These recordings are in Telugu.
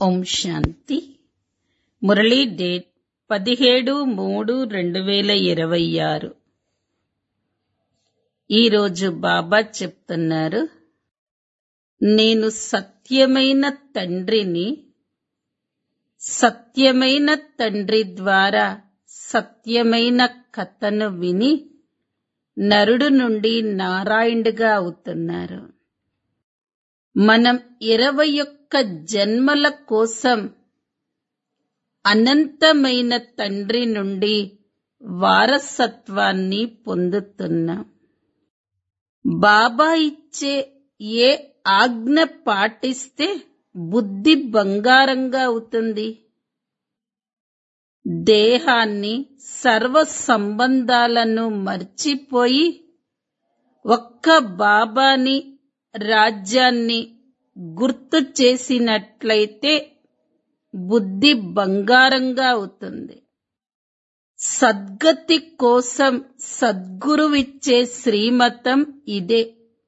ఓం శాంతి మురళీ డేట్ పదిహేడు మూడు రెండు వేల ఇరవై ఆరు ఈరోజు బాబా చెప్తున్నారు నేను సత్యమైన తండ్రిని సత్యమైన తండ్రి ద్వారా సత్యమైన కథను విని నరుడు నుండి నారాయణుడిగా అవుతున్నారు మనం ఇరవై ఒక్క జన్మల కోసం అనంతమైన తండ్రి నుండి వారసత్వాన్ని పొందుతున్నాం బాబా ఇచ్చే ఏ ఆజ్ఞ పాటిస్తే బుద్ధి బంగారంగా అవుతుంది దేహాన్ని సర్వ సంబంధాలను మర్చిపోయి ఒక్క బాబాని రాజ్యాన్ని గుర్తు చేసినట్లయితే బుద్ధి బంగారంగా అవుతుంది సద్గతి కోసం సద్గురువిచ్చే శ్రీమతం ఇదే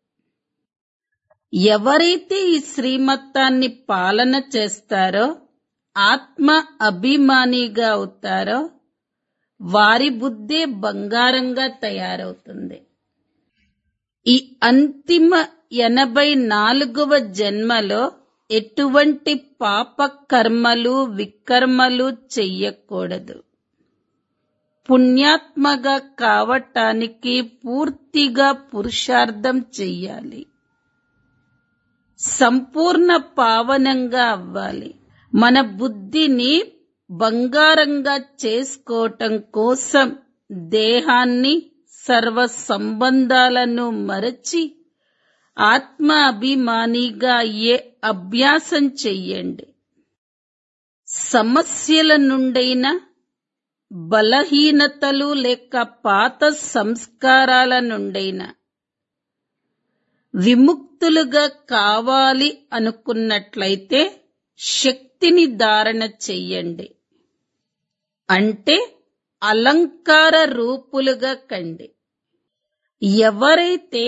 ఎవరైతే ఈ శ్రీమతాన్ని పాలన చేస్తారో ఆత్మ అభిమానిగా అవుతారో వారి బుద్ధే బంగారంగా తయారవుతుంది ఈ అంతిమ ఎనభై నాలుగవ జన్మలో ఎటువంటి పాప కర్మలు వికర్మలు చెయ్యకూడదు పుణ్యాత్మగా కావటానికి పూర్తిగా పురుషార్థం చెయ్యాలి సంపూర్ణ పావనంగా అవ్వాలి మన బుద్ధిని బంగారంగా చేసుకోవటం కోసం దేహాన్ని సర్వ సంబంధాలను మరచి ఆత్మ అభిమానిగా అయ్యే అభ్యాసం చెయ్యండి సమస్యల నుండైనా బలహీనతలు లేక పాత సంస్కారాల నుండైనా విముక్తులుగా కావాలి అనుకున్నట్లయితే శక్తిని ధారణ చెయ్యండి అంటే అలంకార రూపులుగా కండి ఎవరైతే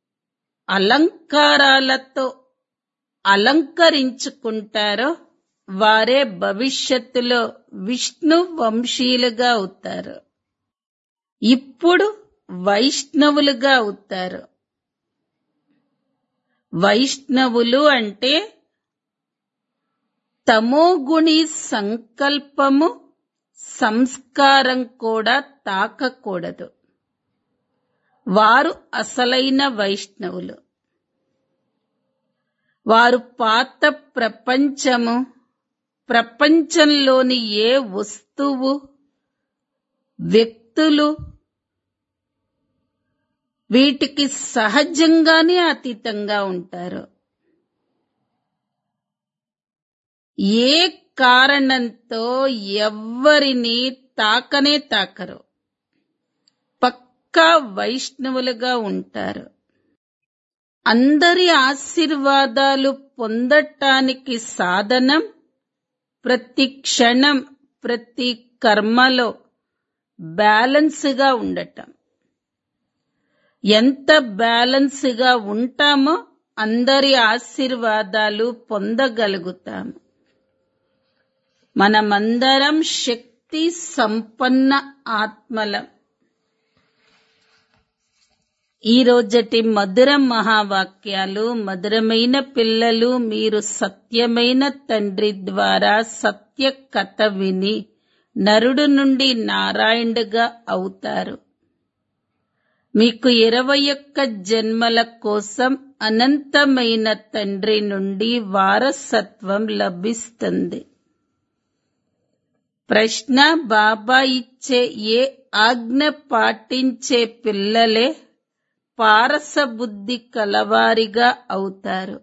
అలంకారాలతో అలంకరించుకుంటారో వారే భవిష్యత్తులో విష్ణు వంశీయులుగా అవుతారు ఇప్పుడు వైష్ణవులుగా అవుతారు వైష్ణవులు అంటే తమోగుణి సంకల్పము సంస్కారం కూడా తాకకూడదు వారు అసలైన వైష్ణవులు వారు పాత ప్రపంచము ప్రపంచంలోని ఏ వస్తువు వ్యక్తులు వీటికి సహజంగానే అతీతంగా ఉంటారు ఏ కారణంతో ఎవ్వరిని తాకనే తాకరు పక్కా వైష్ణవులుగా ఉంటారు అందరి ఆశీర్వాదాలు పొందటానికి సాధనం ప్రతి క్షణం ప్రతి కర్మలో బ్యాలెన్స్గా ఉండటం ఎంత బ్యాలెన్స్గా ఉంటామో అందరి ఆశీర్వాదాలు పొందగలుగుతాము మనమందరం శక్తి సంపన్న ఆత్మలం ఈ రోజటి మధుర మహావాక్యాలు మధురమైన పిల్లలు మీరు సత్యమైన తండ్రి ద్వారా సత్య కథ విని నరుడు నుండి నారాయణుడుగా అవుతారు మీకు ఇరవై ఒక్క జన్మల కోసం అనంతమైన తండ్రి నుండి వారసత్వం లభిస్తుంది ప్రశ్న బాబా ఇచ్చే ఏ ఆజ్ఞ పాటించే పిల్లలే పారసబుద్ధి కలవారిగా అవుతారు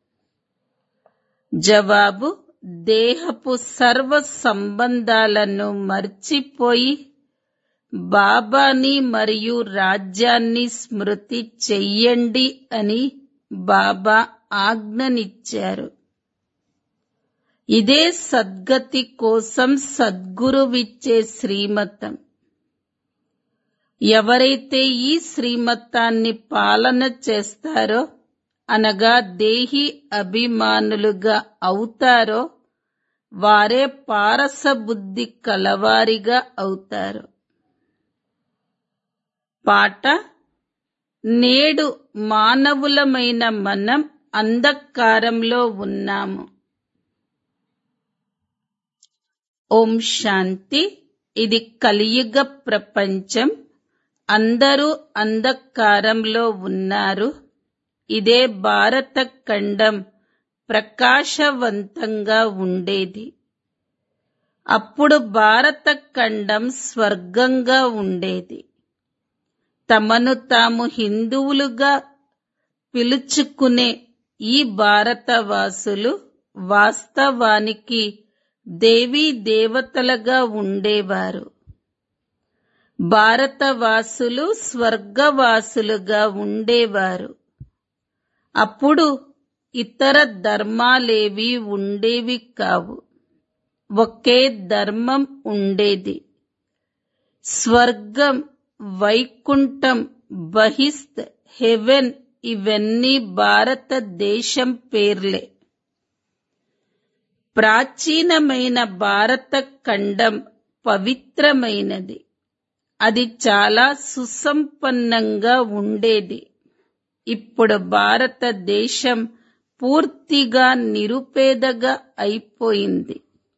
జవాబు దేహపు సర్వ సంబంధాలను మర్చిపోయి బాబాని మరియు రాజ్యాన్ని స్మృతి చెయ్యండి అని బాబా ఆజ్ఞనిచ్చారు ఇదే సద్గతి కోసం సద్గురువిచ్చే శ్రీమతం ఎవరైతే ఈ శ్రీమతాన్ని పాలన చేస్తారో అనగా దేహి అభిమానులుగా అవుతారో వారే పారస బుద్ధి కలవారిగా అవుతారు పాట నేడు మానవులమైన మనం అంధకారంలో ఉన్నాము ఓం శాంతి ఇది కలియుగ ప్రపంచం అందరూ అంధకారంలో ఉన్నారు ఇదే భారత ఖండం ప్రకాశవంతంగా ఉండేది అప్పుడు భారత ఖండం స్వర్గంగా ఉండేది తమను తాము హిందువులుగా పిలుచుకునే ఈ భారతవాసులు వాస్తవానికి దేవీ దేవతలుగా ఉండేవారు భారతవాసులు స్వర్గవాసులుగా ఉండేవారు అప్పుడు ఇతర ధర్మాలేవి ఉండేవి కావు ఒకే ధర్మం ఉండేది స్వర్గం వైకుంఠం బహిస్త్ హెవెన్ ఇవన్నీ భారతదేశం పేర్లే ప్రాచీనమైన భారత ఖండం పవిత్రమైనది అది చాలా సుసంపన్నంగా ఉండేది ఇప్పుడు భారతదేశం పూర్తిగా నిరుపేదగా అయిపోయింది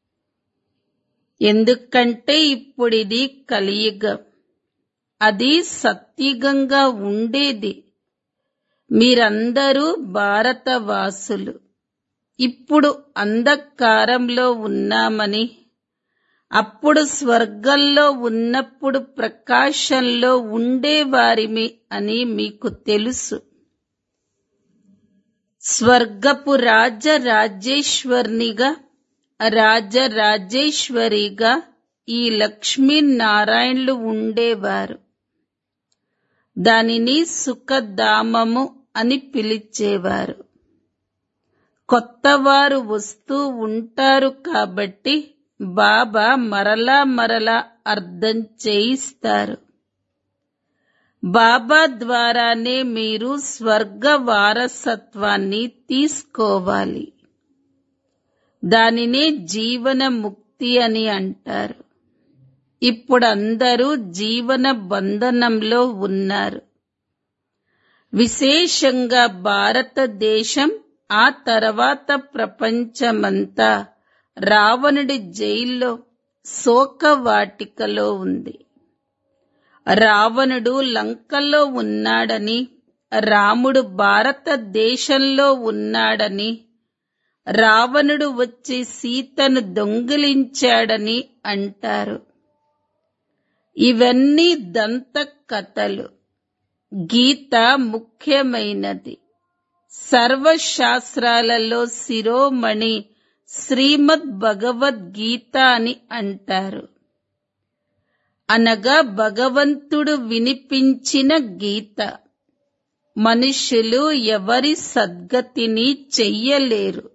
ఎందుకంటే ఇప్పుడిది కలియుగం అది సత్యుగంగా ఉండేది మీరందరూ భారతవాసులు ఇప్పుడు అంధకారంలో ఉన్నామని అప్పుడు స్వర్గంలో ఉన్నప్పుడు ప్రకాశంలో ఉండేవారిమి అని మీకు తెలుసు స్వర్గపు రాజరాజేశ్వర్నిగా రాజరాజేశ్వరిగా ఈ లక్ష్మీనారాయణులు ఉండేవారు దానిని సుఖధామము అని పిలిచేవారు కొత్తవారు వస్తూ ఉంటారు కాబట్టి బాబా మరలా మరలా అర్థం చేయిస్తారు బాబా ద్వారానే మీరు స్వర్గ వారసత్వాన్ని తీసుకోవాలి దానినే జీవన ముక్తి అని అంటారు ఇప్పుడు అందరూ జీవన బంధనంలో ఉన్నారు విశేషంగా భారతదేశం ఆ తర్వాత ప్రపంచమంతా రావణుడి జైల్లో శోకవాటికలో ఉంది రావణుడు లంకలో ఉన్నాడని రాముడు భారతదేశంలో ఉన్నాడని రావణుడు వచ్చి సీతను దొంగిలించాడని అంటారు ఇవన్నీ దంత కథలు గీత ముఖ్యమైనది సర్వశాస్త్రాలలో శిరోమణి శ్రీమద్ భగవద్గీత అని అంటారు అనగా భగవంతుడు వినిపించిన గీత మనుషులు ఎవరి సద్గతిని చెయ్యలేరు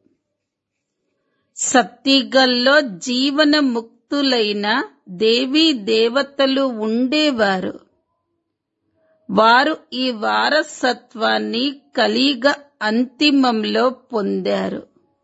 సత్తిగల్లో జీవన ముక్తులైన దేవీ దేవతలు ఉండేవారు వారు ఈ వారసత్వాన్ని కలిగ అంతిమంలో పొందారు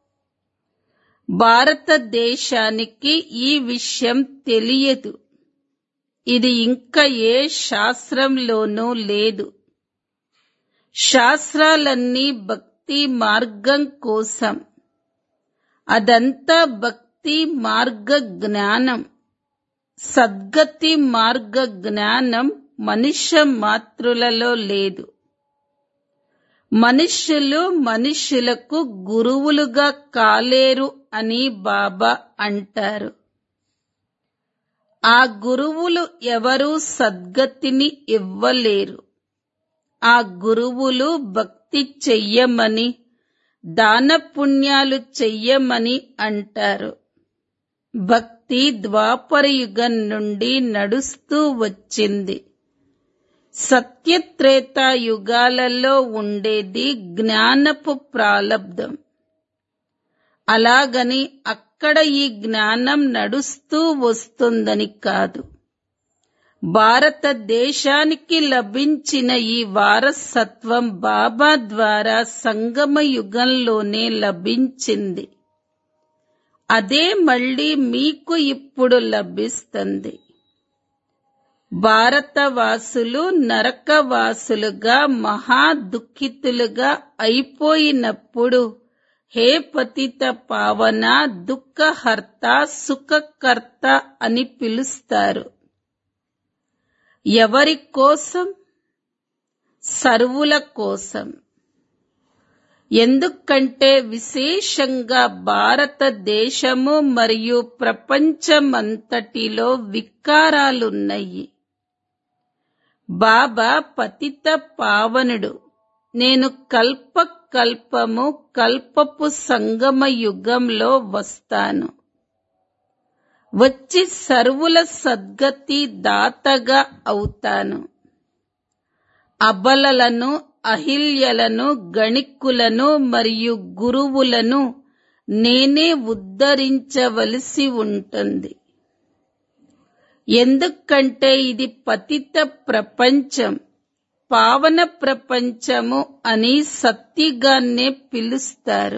భారతదేశానికి ఈ విషయం తెలియదు ఇది ఇంకా ఏ శాస్త్రంలోనూ లేదు శాస్త్రాలన్నీ భక్తి మార్గం కోసం అదంతా భక్తి మార్గ జ్ఞానం సద్గతి మార్గ జ్ఞానం మనుష్య మాతృలలో లేదు మనుష్యులు మనుష్యులకు గురువులుగా కాలేరు అని బాబా అంటారు ఆ గురువులు ఎవరూ సద్గతిని ఇవ్వలేరు ఆ గురువులు భక్తి చెయ్యమని దాన పుణ్యాలు చెయ్యమని అంటారు భక్తి ద్వాపర యుగం నుండి నడుస్తూ వచ్చింది సత్యత్రేతా యుగాలలో ఉండేది జ్ఞానపు ప్రాలబ్ధం అలాగని అక్కడ ఈ జ్ఞానం నడుస్తూ వస్తుందని కాదు భారతదేశానికి లభించిన ఈ వారసత్వం బాబా ద్వారా సంగమ యుగంలోనే లభించింది అదే మళ్ళీ మీకు ఇప్పుడు లభిస్తుంది భారతవాసులు నరకవాసులుగా మహా దుఃఖితులుగా అయిపోయినప్పుడు హే పతిత పావన దుఃఖహర్త సుఖకర్త అని పిలుస్తారు ఎవరి కోసం సర్వుల కోసం ఎందుకంటే విశేషంగా భారతదేశము మరియు ప్రపంచమంతటిలో వికారాలున్నాయి బాబా పతిత పావనుడు నేను కల్ప కల్పము కల్పపు సంగమ యుగంలో వస్తాను వచ్చి సర్వుల సద్గతి దాతగా అవుతాను అబలలను అహిల్యలను గణిక్కులను మరియు గురువులను నేనే ఉద్ధరించవలసి ఉంటుంది ఎందుకంటే ఇది పతిత ప్రపంచం పావన ప్రపంచము అని సత్తిగానే పిలుస్తారు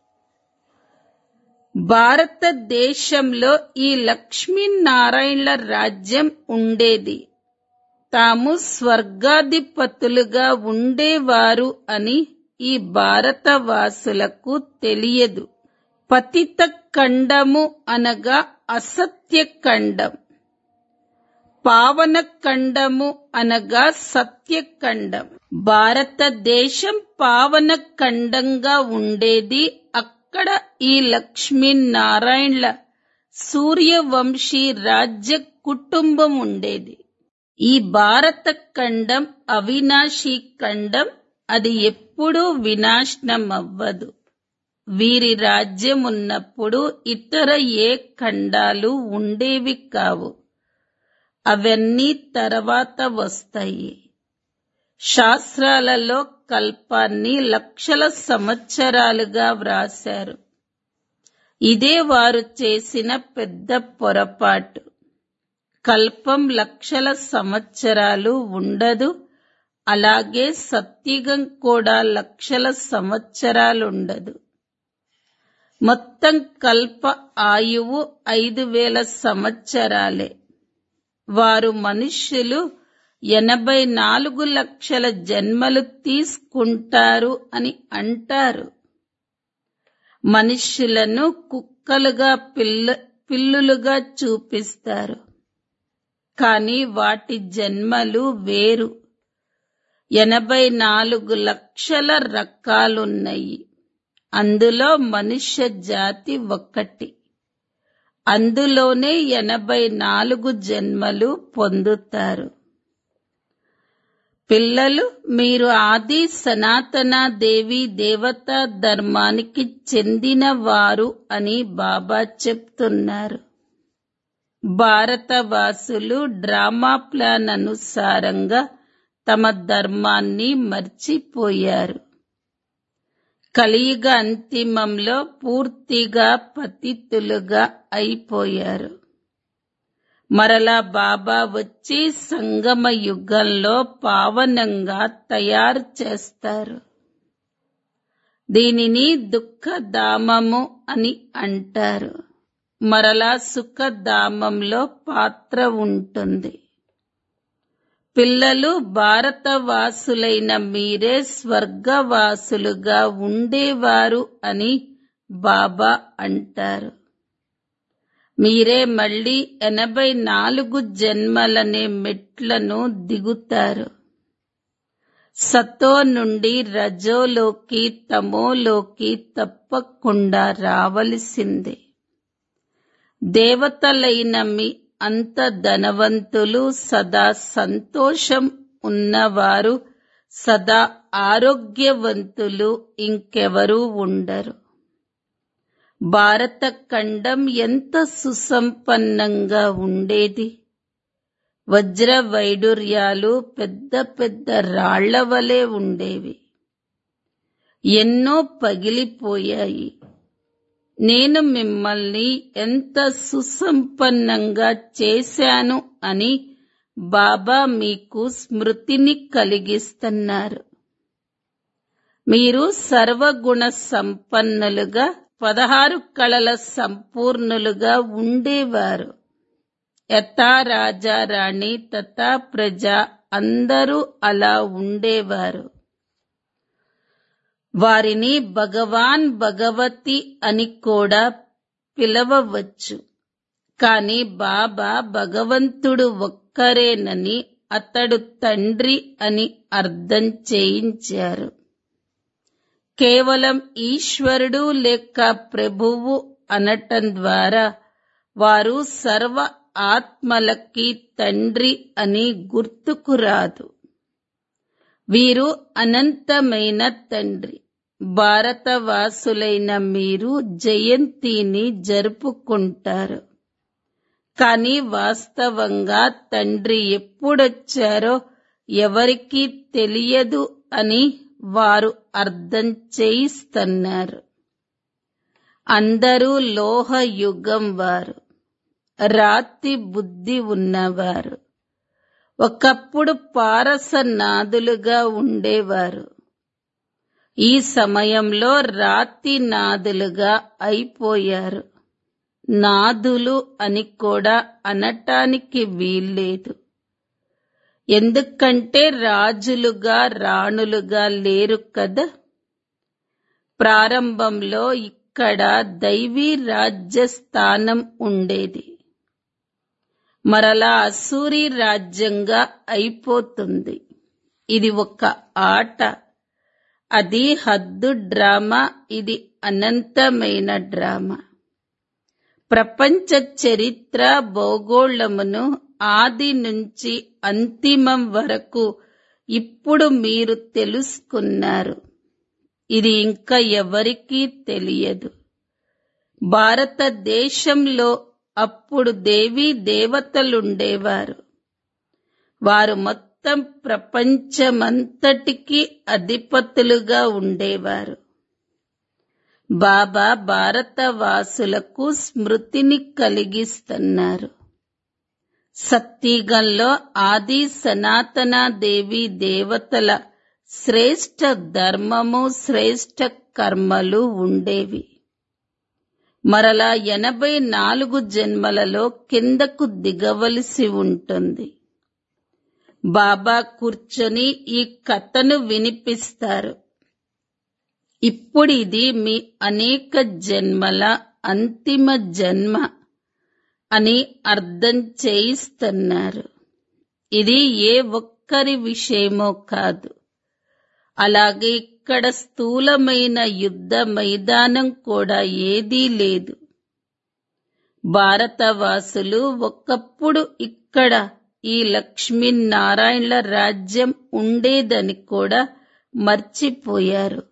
భారతదేశంలో ఈ లక్ష్మీనారాయణల రాజ్యం ఉండేది తాము స్వర్గాధిపతులుగా ఉండేవారు అని ఈ భారతవాసులకు తెలియదు పతిత ఖండము అనగా అసత్య ఖండం పావన ఖండము అనగా సత్య ఖండం భారతదేశం పావన ఖండంగా ఉండేది అక్కడ ఈ లక్ష్మీనారాయణల సూర్యవంశీ రాజ్య కుటుంబం ఉండేది ఈ భారత ఖండం అవినాశీ ఖండం అది ఎప్పుడూ వినాశనం అవ్వదు వీరి రాజ్యం ఉన్నప్పుడు ఇతర ఏ ఖండాలు ఉండేవి కావు అవన్నీ తర్వాత వస్తాయి శాస్త్రాలలో కల్పాన్ని లక్షల సంవత్సరాలుగా వ్రాశారు ఇదే వారు చేసిన పెద్ద పొరపాటు కల్పం లక్షల సంవత్సరాలు ఉండదు అలాగే సత్యుగం కూడా లక్షల సంవత్సరాలుండదు మొత్తం కల్ప ఆయువు ఐదు వేల సంవత్సరాలే వారు మనుష్యులు ఎనభై నాలుగు లక్షల జన్మలు తీసుకుంటారు అని అంటారు మనుష్యులను కుక్కలుగా పిల్ల పిల్లులుగా చూపిస్తారు కానీ వాటి జన్మలు వేరు ఎనభై నాలుగు లక్షల రకాలున్నాయి అందులో మనుష్య జాతి ఒక్కటి అందులోనే ఎనభై నాలుగు జన్మలు పొందుతారు పిల్లలు మీరు ఆది సనాతన దేవి దేవతా ధర్మానికి చెందిన వారు అని బాబా చెప్తున్నారు భారతవాసులు డ్రామా ప్లాన్ అనుసారంగా తమ ధర్మాన్ని మర్చిపోయారు కలియుగ అంతిమంలో పూర్తిగా పతితులుగా అయిపోయారు మరలా బాబా వచ్చి సంగమ యుగంలో పావనంగా తయారు చేస్తారు దీనిని దుఃఖధామము అని అంటారు మరలా సుఖధామంలో పాత్ర ఉంటుంది పిల్లలు భారతవాసులైన మీరే స్వర్గవాసులుగా ఉండేవారు అని బాబా అంటారు మీరే మళ్ళీ ఎనభై నాలుగు జన్మలనే మెట్లను దిగుతారు సతో నుండి రజోలోకి తమోలోకి తప్పకుండా రావలసిందే దేవతలైన మీ అంత ధనవంతులు సదా సంతోషం ఉన్నవారు సదా ఆరోగ్యవంతులు ఇంకెవరూ ఉండరు భారత ఖండం ఎంత సుసంపన్నంగా ఉండేది వజ్ర వైడూర్యాలు పెద్ద పెద్ద రాళ్ల వలె ఉండేవి ఎన్నో పగిలిపోయాయి నేను మిమ్మల్ని ఎంత సుసంపన్నంగా చేశాను అని బాబా మీకు స్మృతిని కలిగిస్తున్నారు మీరు సర్వగుణ సంపన్నులుగా పదహారు కళల సంపూర్ణులుగా ఉండేవారు యథా రాజా రాణి తథా ప్రజ అందరూ అలా ఉండేవారు వారిని భగవాన్ భగవతి అని కూడా పిలవవచ్చు కాని బాబా భగవంతుడు ఒక్కరేనని అతడు తండ్రి అని అర్థం చేయించారు కేవలం ఈశ్వరుడు లేక ప్రభువు అనటం ద్వారా వారు సర్వ ఆత్మలకి తండ్రి అని గుర్తుకు రాదు వీరు అనంతమైన తండ్రి భారతవాసులైన మీరు జయంతిని జరుపుకుంటారు కానీ వాస్తవంగా తండ్రి ఎప్పుడొచ్చారో ఎవరికీ తెలియదు అని వారు అర్థం చేయిస్తున్నారు అందరూ లోహ యుగం వారు రాతి బుద్ధి ఉన్నవారు ఒకప్పుడు పారసనాదులుగా ఉండేవారు ఈ సమయంలో రాతి నాదులుగా అయిపోయారు నాదులు అని కూడా అనటానికి వీల్లేదు ఎందుకంటే రాజులుగా రాణులుగా లేరు కదా ప్రారంభంలో ఇక్కడ దైవీ రాజ్య స్థానం ఉండేది మరలా అసూరి రాజ్యంగా అయిపోతుంది ఇది ఒక ఆట అది హద్దు డ్రామా ఇది అనంతమైన డ్రామా ప్రపంచ చరిత్ర భౌగోళమును ఆది నుంచి అంతిమం వరకు ఇప్పుడు మీరు తెలుసుకున్నారు ఇది ఇంకా ఎవరికీ తెలియదు భారతదేశంలో అప్పుడు దేవీ దేవతలుండేవారు వారు మొత్తం ప్రపంచమంతటికి అధిపతులుగా ఉండేవారు బాబా భారతవాసులకు స్మృతిని కలిగిస్తున్నారు సత్యగంలో ఆది సనాతన దేవి దేవతల శ్రేష్ఠ ధర్మము శ్రేష్ఠ కర్మలు ఉండేవి మరలా ఎనభై నాలుగు జన్మలలో కిందకు దిగవలసి ఉంటుంది బాబా కూర్చొని ఈ కథను వినిపిస్తారు ఇప్పుడు ఇది మీ అనేక జన్మల అంతిమ జన్మ అని అర్థం చేయిస్తున్నారు ఇది ఏ ఒక్కరి విషయమో కాదు అలాగే ఇక్కడ స్థూలమైన యుద్ధ మైదానం కూడా ఏదీ లేదు భారతవాసులు ఒకప్పుడు ఇక్కడ ఈ లక్ష్మీనారాయణల రాజ్యం ఉండేదని కూడా మర్చిపోయారు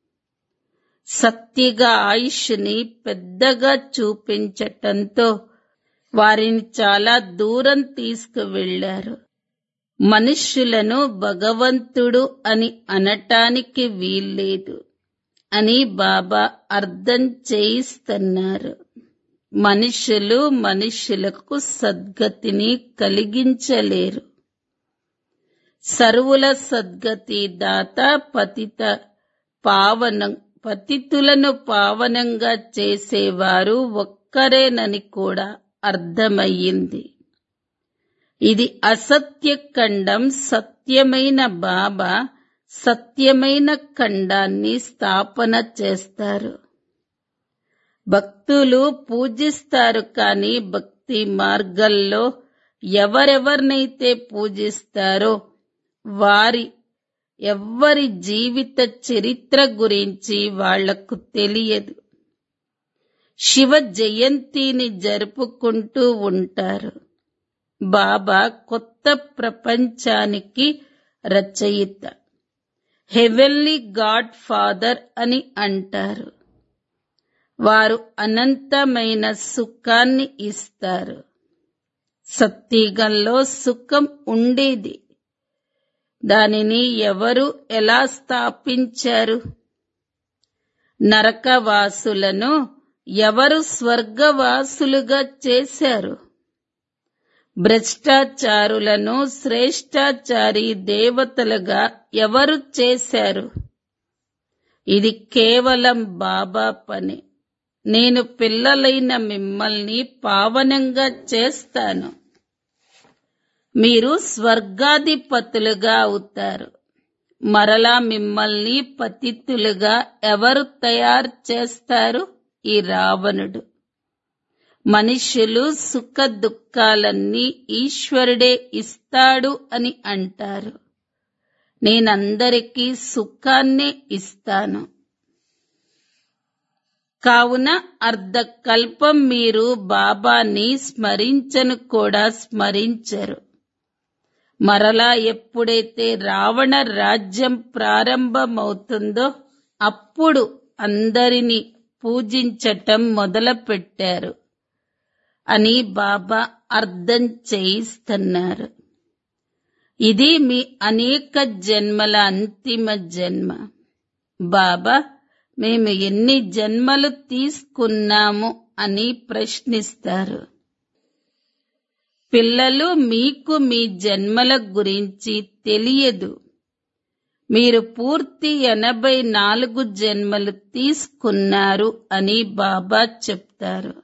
సత్యగా ఆయుష్ని పెద్దగా చూపించటంతో వారిని చాలా దూరం తీసుకువెళ్లారు మనుష్యులను భగవంతుడు అని అనటానికి వీల్లేదు అని బాబా అర్థం చేయిస్తున్నారు మనుషులు మనుషులకు సద్గతిని కలిగించలేరు సర్వుల సద్గతి దాత పతిత పావనం పతితులను పావనంగా చేసేవారు ఒక్కరేనని కూడా అర్థమయ్యింది ఇది అసత్య ఖండం సత్యమైన బాబా సత్యమైన ఖండాన్ని స్థాపన చేస్తారు భక్తులు పూజిస్తారు కానీ భక్తి మార్గంలో ఎవరెవరినైతే పూజిస్తారో వారి ఎవ్వరి జీవిత చరిత్ర గురించి వాళ్లకు తెలియదు శివ జయంతిని జరుపుకుంటూ ఉంటారు బాబా కొత్త ప్రపంచానికి రచయిత హెవెన్లీ గాడ్ ఫాదర్ అని అంటారు వారు అనంతమైన సుఖాన్ని ఇస్తారు సత్యగంలో సుఖం ఉండేది దానిని ఎవరు ఎలా స్థాపించారు నరకవాసులను ఎవరు స్వర్గవాసులుగా చేశారు భ్రష్టాచారులను శ్రేష్టాచారి దేవతలుగా ఎవరు చేశారు ఇది కేవలం బాబా పని నేను పిల్లలైన మిమ్మల్ని పావనంగా చేస్తాను మీరు స్వర్గాధిపతులుగా అవుతారు మరలా మిమ్మల్ని పతితులుగా ఎవరు తయారు చేస్తారు ఈ రావణుడు మనుష్యులు సుఖ దుఃఖాలన్నీ ఈశ్వరుడే ఇస్తాడు అని అంటారు నేనందరికీ సుఖాన్నే ఇస్తాను కావున అర్ధకల్పం మీరు బాబాని స్మరించను కూడా స్మరించరు మరలా ఎప్పుడైతే రావణ రాజ్యం ప్రారంభమవుతుందో అప్పుడు అందరినీ పూజించటం మొదలుపెట్టారు అని బాబా అర్థం చేయిస్తున్నారు ఇది మీ అనేక జన్మల అంతిమ జన్మ బాబా మేము ఎన్ని జన్మలు తీసుకున్నాము అని ప్రశ్నిస్తారు పిల్లలు మీకు మీ జన్మల గురించి తెలియదు మీరు పూర్తి ఎనభై నాలుగు జన్మలు తీసుకున్నారు అని బాబా చెప్తారు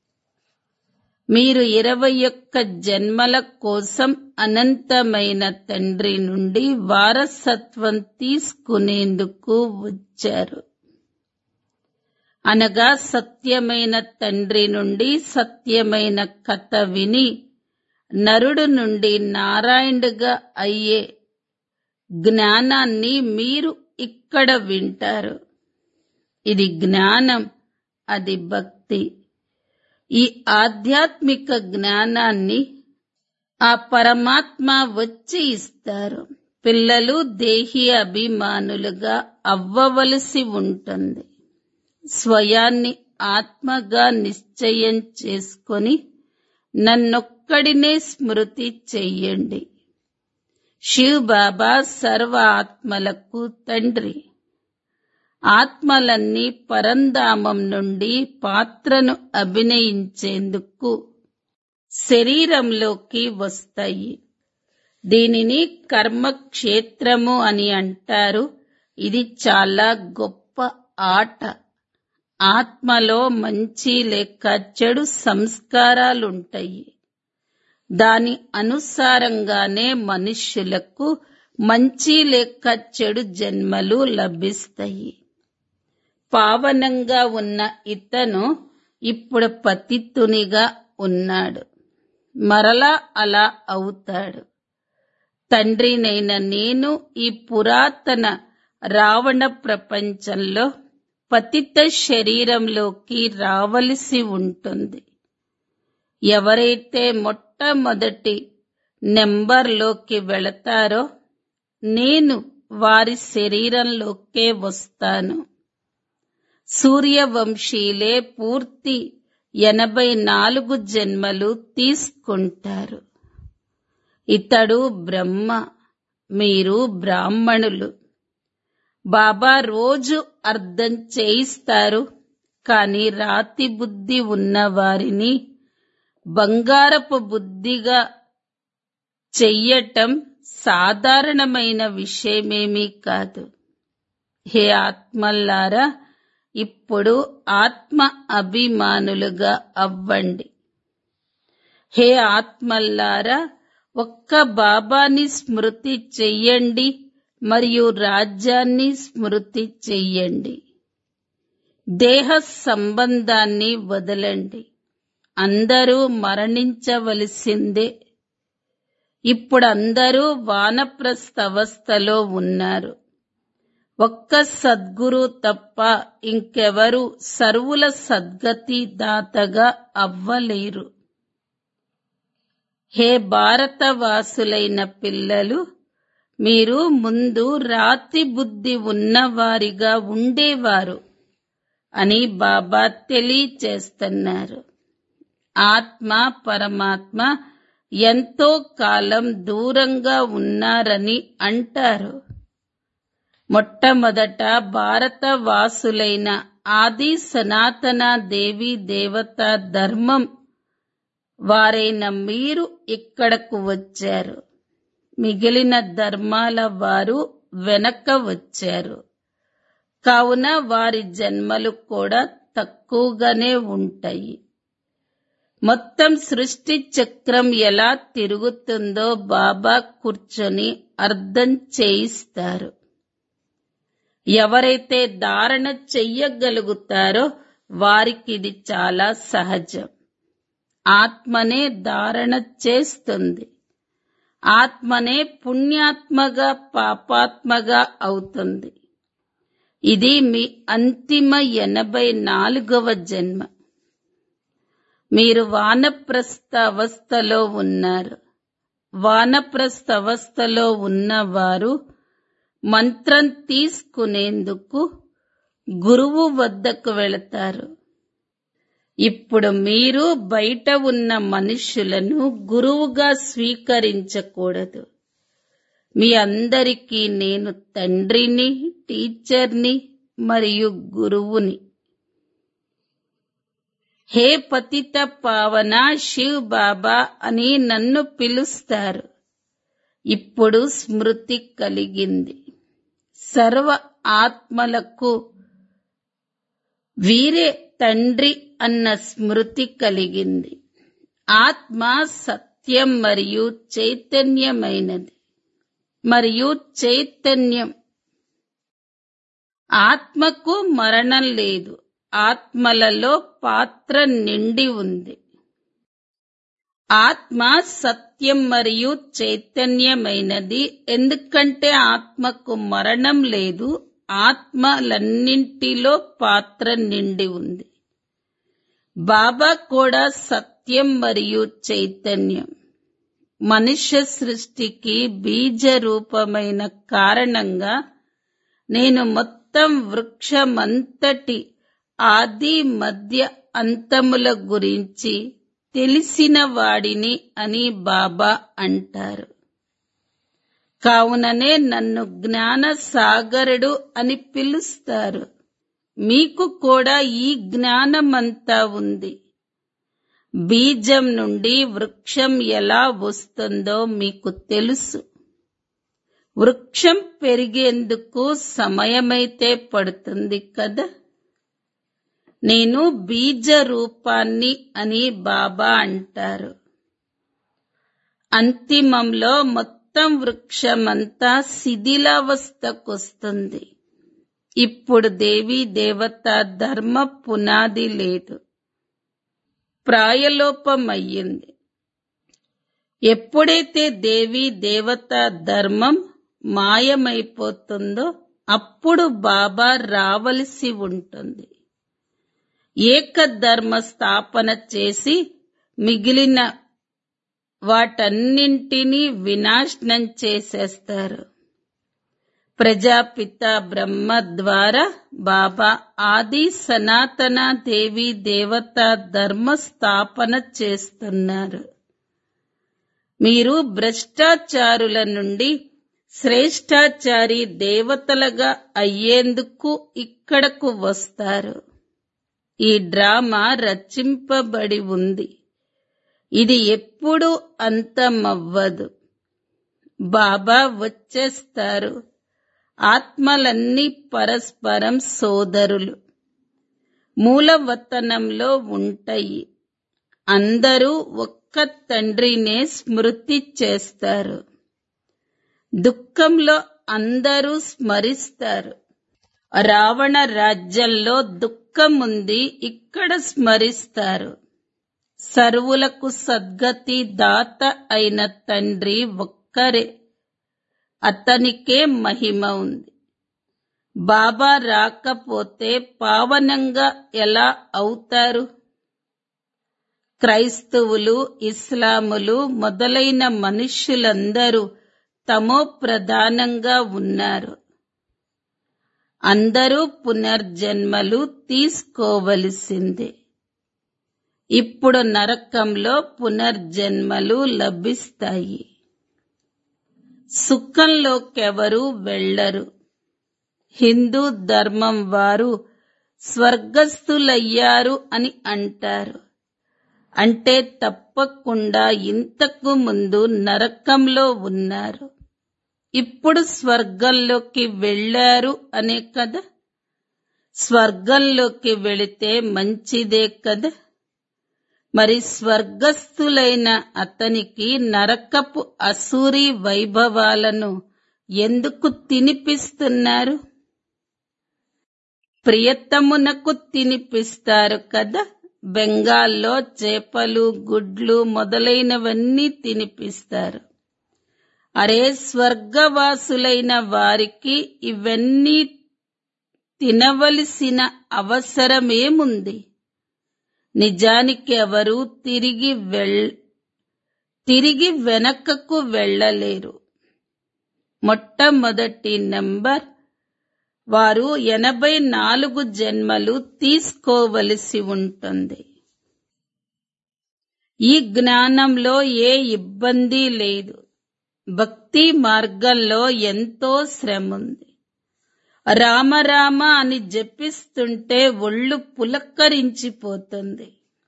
మీరు ఇరవై ఒక్క జన్మల కోసం అనంతమైన తండ్రి నుండి వారసత్వం తీసుకునేందుకు వచ్చారు అనగా సత్యమైన తండ్రి నుండి సత్యమైన కథ విని నరుడు నుండి నారాయణుడుగా అయ్యే జ్ఞానాన్ని మీరు ఇక్కడ వింటారు ఇది జ్ఞానం అది భక్తి ఈ ఆధ్యాత్మిక జ్ఞానాన్ని ఆ పరమాత్మ వచ్చి ఇస్తారు పిల్లలు దేహి అభిమానులుగా అవ్వవలసి ఉంటుంది స్వయాన్ని ఆత్మగా నిశ్చయం చేసుకొని నన్నొక్కడినే స్మృతి చెయ్యండి శివ్ బాబా సర్వ ఆత్మలకు తండ్రి ఆత్మలన్నీ పరంధామం నుండి పాత్రను అభినయించేందుకు శరీరంలోకి వస్తాయి దీనిని కర్మక్షేత్రము అని అంటారు ఇది చాలా గొప్ప ఆట ఆత్మలో మంచి లేక చెడు సంస్కారాలుంటాయి దాని అనుసారంగానే మనుష్యులకు మంచి లేక చెడు జన్మలు లభిస్తాయి పావనంగా ఉన్న ఇతను ఇప్పుడు పతితునిగా ఉన్నాడు మరలా అలా అవుతాడు తండ్రినైన నేను ఈ పురాతన రావణ ప్రపంచంలో పతిత శరీరంలోకి రావలసి ఉంటుంది ఎవరైతే మొట్టమొదటి నెంబర్లోకి వెళతారో నేను వారి శరీరంలోకే వస్తాను సూర్యవంశీలే పూర్తి ఎనభై నాలుగు జన్మలు తీసుకుంటారు ఇతడు బ్రహ్మ మీరు బ్రాహ్మణులు బాబా రోజు అర్థం చేయిస్తారు కానీ రాతి బుద్ధి ఉన్న వారిని బంగారపు బుద్ధిగా చెయ్యటం సాధారణమైన విషయమేమీ కాదు హే ఆత్మల్లారా ఇప్పుడు ఆత్మ అభిమానులుగా అవ్వండి హే ఆత్మల్లారా ఒక్క బాబాని స్మృతి చెయ్యండి మరియు రాజ్యాన్ని స్మృతి చెయ్యండి దేహ సంబంధాన్ని వదలండి అందరూ మరణించవలసిందే ఇప్పుడు అందరూ వానప్రస్థ అవస్థలో ఉన్నారు ఒక్క సద్గురు తప్ప ఇంకెవరు సర్వుల సద్గతి దాతగా అవ్వలేరు హే భారతవాసులైన పిల్లలు మీరు ముందు రాతి బుద్ధి ఉన్నవారిగా ఉండేవారు అని బాబా తెలియచేస్తున్నారు ఆత్మ పరమాత్మ ఎంతో కాలం దూరంగా ఉన్నారని అంటారు మొట్టమొదట భారతవాసులైన ఆది సనాతన దేవి దేవత ధర్మం వారైన మీరు ఇక్కడకు వచ్చారు మిగిలిన ధర్మాల వారు వెనక వచ్చారు కావున వారి జన్మలు కూడా తక్కువగానే ఉంటాయి మొత్తం సృష్టి చక్రం ఎలా తిరుగుతుందో బాబా కూర్చొని అర్థం చేయిస్తారు ఎవరైతే ధారణ చెయ్యగలుగుతారో వారికి ఇది చాలా సహజం ఆత్మనే ధారణ చేస్తుంది ఆత్మనే పుణ్యాత్మగా పాపాత్మగా అవుతుంది ఇది మీ అంతిమ ఎనభై నాలుగవ జన్మ మీరు వానప్రస్థ అవస్థలో ఉన్నారు వానప్రస్థ అవస్థలో ఉన్నవారు మంత్రం తీసుకునేందుకు గురువు వద్దకు వెళతారు ఇప్పుడు మీరు బయట ఉన్న మనుషులను గురువుగా స్వీకరించకూడదు మీ అందరికీ నేను తండ్రిని టీచర్ని మరియు గురువుని హే పతిత పావన శివ్ బాబా అని నన్ను పిలుస్తారు ఇప్పుడు స్మృతి కలిగింది సర్వ ఆత్మలకు వీరే తండ్రి అన్న స్మృతి కలిగింది ఆత్మ సత్యం మరియు చైతన్యమైనది మరియు చైతన్యం ఆత్మకు మరణం లేదు ఆత్మలలో పాత్ర నిండి ఉంది ఆత్మ సత్యం మరియు చైతన్యమైనది ఎందుకంటే ఆత్మకు మరణం లేదు ఆత్మలన్నింటిలో పాత్ర నిండి ఉంది బాబా కూడా సత్యం మరియు చైతన్యం మనుష్య సృష్టికి బీజ రూపమైన కారణంగా నేను మొత్తం వృక్షమంతటి ఆది మధ్య అంతముల గురించి తెలిసిన వాడిని అని బాబా అంటారు కావుననే నన్ను జ్ఞాన సాగరుడు అని పిలుస్తారు మీకు కూడా ఈ జ్ఞానమంతా ఉంది బీజం నుండి వృక్షం ఎలా వస్తుందో మీకు తెలుసు వృక్షం పెరిగేందుకు సమయమైతే పడుతుంది కదా నేను బీజ రూపాన్ని అని బాబా అంటారు అంతిమంలో మొత్తం వృక్షమంతా శిథిలావస్థకొస్తుంది ఇప్పుడు దేవీ దేవత ధర్మ పునాది లేదు ప్రాయలోపమయ్యింది ఎప్పుడైతే దేవీ దేవత ధర్మం మాయమైపోతుందో అప్పుడు బాబా రావలసి ఉంటుంది ఏకధర్మ స్థాపన చేసి మిగిలిన వాటన్నింటినీ వినాశనం చేసేస్తారు ప్రజాపిత బ్రహ్మ ద్వారా బాబా ఆది సనాతన దేవి దేవత ధర్మ స్థాపన చేస్తున్నారు మీరు భ్రష్టాచారుల నుండి శ్రేష్టాచారి దేవతలుగా అయ్యేందుకు ఇక్కడకు వస్తారు ఈ డ్రామా రచింపబడి ఉంది ఇది ఎప్పుడు అంతమవ్వదు బాబా వచ్చేస్తారు ఆత్మలన్నీ పరస్పరం సోదరులు మూలవతనంలో ఉంటాయి అందరూ ఒక్క తండ్రినే స్మృతి చేస్తారు దుఃఖంలో అందరూ స్మరిస్తారు రావణ రాజ్యంలో దుఃఖముంది ఇక్కడ స్మరిస్తారు సర్వులకు సద్గతి దాత అయిన తండ్రి ఒక్కరే అతనికే మహిమ ఉంది బాబా రాకపోతే పావనంగా ఎలా అవుతారు క్రైస్తవులు ఇస్లాములు మొదలైన మనుష్యులందరూ తమో ప్రధానంగా ఉన్నారు అందరూ పునర్జన్మలు తీసుకోవలసిందే ఇప్పుడు నరకంలో పునర్జన్మలు లభిస్తాయి సుఖంలోకెవరూ వెళ్లరు హిందూ ధర్మం వారు స్వర్గస్థులయ్యారు అని అంటారు అంటే తప్పకుండా ఇంతకు ముందు నరకంలో ఉన్నారు ఇప్పుడు స్వర్గంలోకి వెళ్ళారు అనే కదా స్వర్గంలోకి వెళితే మంచిదే కదా మరి స్వర్గస్థులైన అతనికి నరకపు అసూరి వైభవాలను ఎందుకు తినిపిస్తున్నారు ప్రియతమునకు తినిపిస్తారు కదా బెంగాల్లో చేపలు గుడ్లు మొదలైనవన్నీ తినిపిస్తారు అరే స్వర్గవాసులైన వారికి ఇవన్నీ తినవలసిన అవసరమేముంది నిజానికి ఎవరు తిరిగి వెళ్ తిరిగి వెనకకు వెళ్ళలేరు మొట్టమొదటి నంబర్ వారు ఎనభై నాలుగు జన్మలు తీసుకోవలసి ఉంటుంది ఈ జ్ఞానంలో ఏ ఇబ్బంది లేదు భక్తి మార్గంలో ఎంతో శ్రమ ఉంది రామరామ అని జపిస్తుంటే ఒళ్ళు పులక్కరించిపోతుంది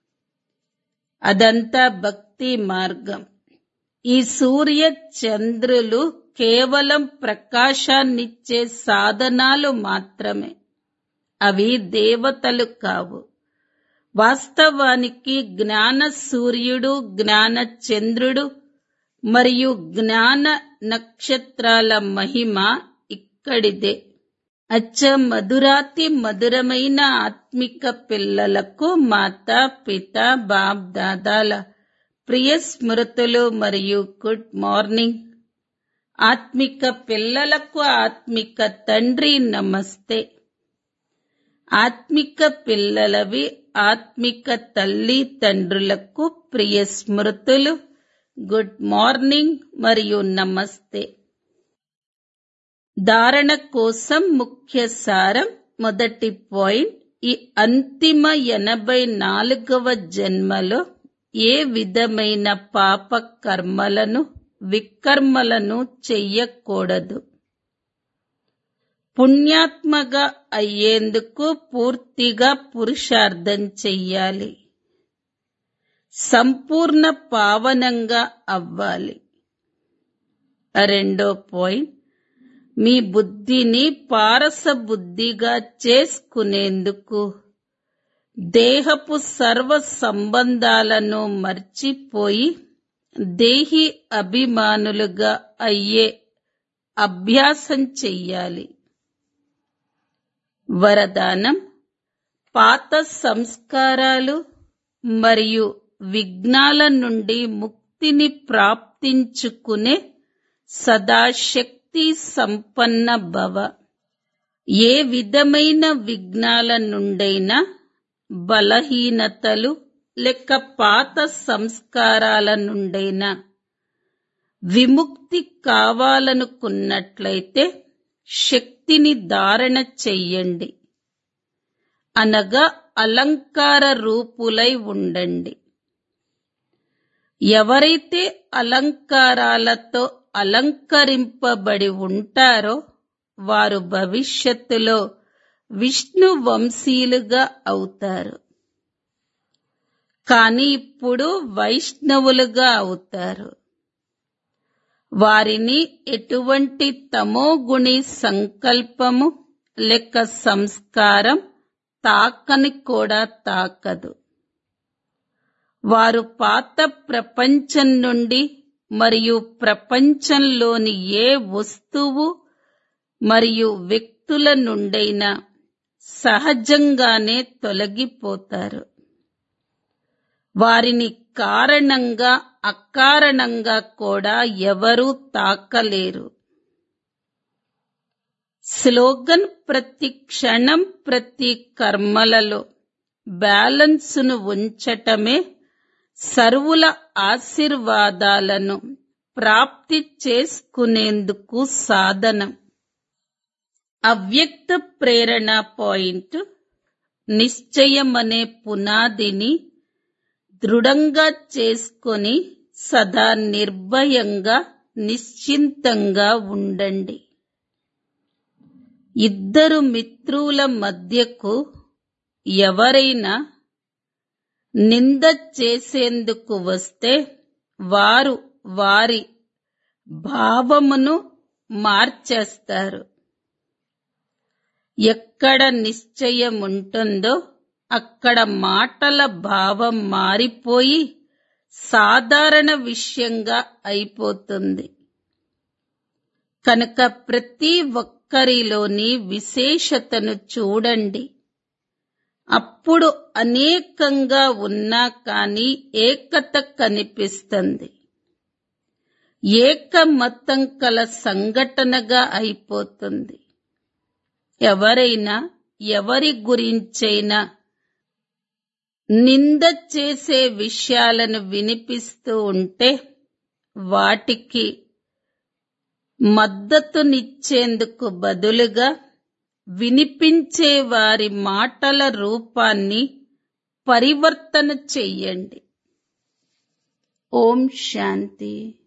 అదంతా భక్తి మార్గం ఈ సూర్య చంద్రులు కేవలం ప్రకాశాన్నిచ్చే సాధనాలు మాత్రమే అవి దేవతలు కావు వాస్తవానికి జ్ఞాన సూర్యుడు జ్ఞాన చంద్రుడు మరియు జ్ఞాన నక్షత్రాల మహిమ ఇక్కడిదే అచ్చ మధురాతి మధురమైన ఆత్మిక పిల్లలకు మాతా పిత బాప్ దాదాల ప్రియ స్మృతులు మరియు గుడ్ మార్నింగ్ ఆత్మిక పిల్లలకు ఆత్మిక తండ్రి నమస్తే ఆత్మిక పిల్లలవి ఆత్మిక తల్లి తండ్రులకు ప్రియ స్మృతులు గుడ్ మార్నింగ్ మరియు నమస్తే ధారణ కోసం ముఖ్య సారం మొదటి పాయింట్ ఈ అంతిమ ఎనభై నాలుగవ జన్మలో ఏ విధమైన పాప కర్మలను వికర్మలను చెయ్యకూడదు పుణ్యాత్మగా అయ్యేందుకు పూర్తిగా పురుషార్థం చెయ్యాలి సంపూర్ణ పావనంగా అవ్వాలి రెండో పాయింట్ మీ బుద్ధిని పారస బుద్ధిగా చేసుకునేందుకు దేహపు సర్వ సంబంధాలను మర్చిపోయి దేహి అభిమానులుగా అయ్యే అభ్యాసం చెయ్యాలి వరదానం పాత సంస్కారాలు మరియు విఘ్నాల నుండి ముక్తిని ప్రాప్తించుకునే సదాశక్తి సంపన్న భవ ఏ విధమైన విఘ్నాల నుండైనా బలహీనతలు లేక పాత సంస్కారాల నుండైనా విముక్తి కావాలనుకున్నట్లయితే శక్తిని ధారణ చెయ్యండి అనగా అలంకార రూపులై ఉండండి ఎవరైతే అలంకారాలతో అలంకరింపబడి ఉంటారో వారు భవిష్యత్తులో విష్ణు వంశీయులుగా అవుతారు కానీ ఇప్పుడు వైష్ణవులుగా అవుతారు వారిని ఎటువంటి తమోగుణి సంకల్పము లేక సంస్కారం తాకని కూడా తాకదు వారు పాత ప్రపంచం నుండి మరియు ప్రపంచంలోని ఏ వస్తువు మరియు వ్యక్తుల నుండైనా సహజంగానే తొలగిపోతారు వారిని కారణంగా అకారణంగా కూడా ఎవరూ తాకలేరు స్లోగన్ ప్రతి క్షణం ప్రతి కర్మలలో బ్యాలెన్సును ఉంచటమే సర్వుల ఆశీర్వాదాలను ప్రాప్తి చేసుకునేందుకు సాధనం అవ్యక్త ప్రేరణ పాయింట్ నిశ్చయమనే పునాదిని దృఢంగా చేసుకొని సదా నిర్భయంగా నిశ్చింతంగా ఉండండి ఇద్దరు మిత్రుల మధ్యకు ఎవరైనా నింద చేసేందుకు వస్తే వారు వారి భావమును మార్చేస్తారు ఎక్కడ నిశ్చయం ఉంటుందో అక్కడ మాటల భావం మారిపోయి సాధారణ విషయంగా అయిపోతుంది కనుక ప్రతి ఒక్కరిలోని విశేషతను చూడండి అప్పుడు అనేకంగా ఉన్నా కానీ ఏకత కనిపిస్తుంది ఏకమతం కల సంఘటనగా అయిపోతుంది ఎవరైనా ఎవరి గురించైనా నింద చేసే విషయాలను వినిపిస్తూ ఉంటే వాటికి మద్దతునిచ్చేందుకు బదులుగా వినిపించే వారి మాటల రూపాన్ని పరివర్తన చెయ్యండి ఓం శాంతి